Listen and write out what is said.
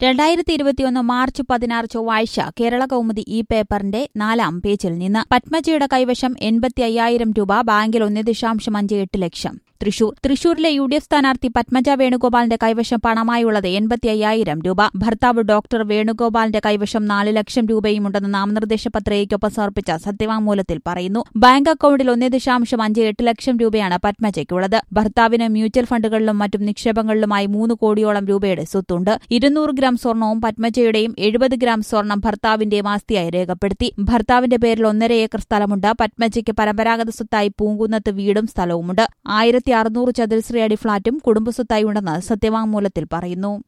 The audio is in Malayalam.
രണ്ടായിരത്തി ഇരുപത്തിയൊന്ന് മാർച്ച് പതിനാറ് ചൊവ്വാഴ്ച കേരള കൗമുദി ഈ പേപ്പറിന്റെ നാലാം പേജിൽ നിന്ന് പത്മജയുടെ കൈവശം എൺപത്തി അയ്യായിരം രൂപ ബാങ്കിൽ ഒന്ന് ദശാംശം അഞ്ച് എട്ട് ലക്ഷം തൃശൂർ തൃശൂരിലെ യു ഡി എഫ് സ്ഥാനാർത്ഥി പത്മജ വേണുഗോപാലിന്റെ കൈവശം പണമായുള്ളത് എൺപത്തി അയ്യായിരം രൂപ ഭർത്താവ് ഡോക്ടർ വേണുഗോപാലിന്റെ കൈവശം നാല് ലക്ഷം രൂപയുമുണ്ടെന്ന് നാമനിർദ്ദേശ പത്രികയ്ക്കൊപ്പം സമർപ്പിച്ച സത്യവാങ്മൂലത്തിൽ പറയുന്നു ബാങ്ക് അക്കൌണ്ടിൽ ഒന്നേ ദശാംശം അഞ്ച് എട്ട് ലക്ഷം രൂപയാണ് പത്മജയ്ക്കുള്ളത് ഭർത്താവിന് മ്യൂച്വൽ ഫണ്ടുകളിലും മറ്റും നിക്ഷേപങ്ങളിലുമായി മൂന്ന് കോടിയോളം രൂപയുടെ സ്വത്തുണ്ട് ഇരുന്നൂറ് ഗ്രാം സ്വർണവും പത്മജയുടെയും എഴുപത് ഗ്രാം സ്വർണം ഭർത്താവിന്റെയും ആസ്തിയായി രേഖപ്പെടുത്തി ഭർത്താവിന്റെ പേരിൽ ഒന്നര ഏക്കർ സ്ഥലമുണ്ട് പത്മജയ്ക്ക് പരമ്പരാഗത സ്വത്തായി പൂങ്കുന്നത്ത് വീടും സ്ഥലവുമുണ്ട് ആയിരത്തി അറുന്നൂറ് ചതുരശ്രീ അടി ഫ്ളാറ്റും കുടുംബസ്വത്തായി ഉണ്ടെന്ന് സത്യവാങ്മൂലത്തിൽ പറയുന്നു